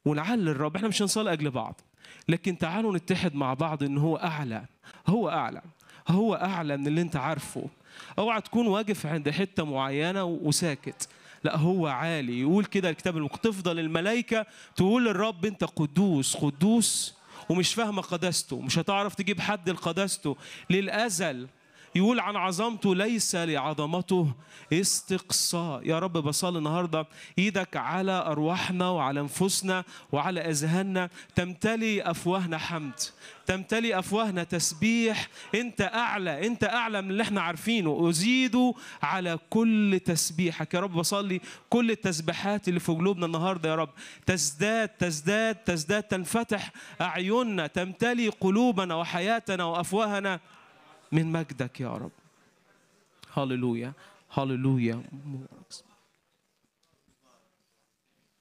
ولعل الرب احنا مش هنصلي اجل بعض لكن تعالوا نتحد مع بعض ان هو اعلى هو اعلى هو اعلى من اللي انت عارفه اوعى تكون واقف عند حته معينه وساكت لا هو عالي يقول كده الكتاب المقدس تفضل الملائكه تقول للرب انت قدوس قدوس ومش فاهمه قداسته مش هتعرف تجيب حد لقداسته للازل يقول عن عظمته ليس لعظمته استقصاء يا رب بصلي النهارده ايدك على ارواحنا وعلى انفسنا وعلى اذهاننا تمتلي افواهنا حمد تمتلي افواهنا تسبيح انت اعلى انت اعلى من اللي احنا عارفينه ازيد على كل تسبيحك يا رب بصلي كل التسبيحات اللي في قلوبنا النهارده يا رب تزداد تزداد تزداد تنفتح اعيننا تمتلي قلوبنا وحياتنا وافواهنا من مجدك يا رب هللويا هللويا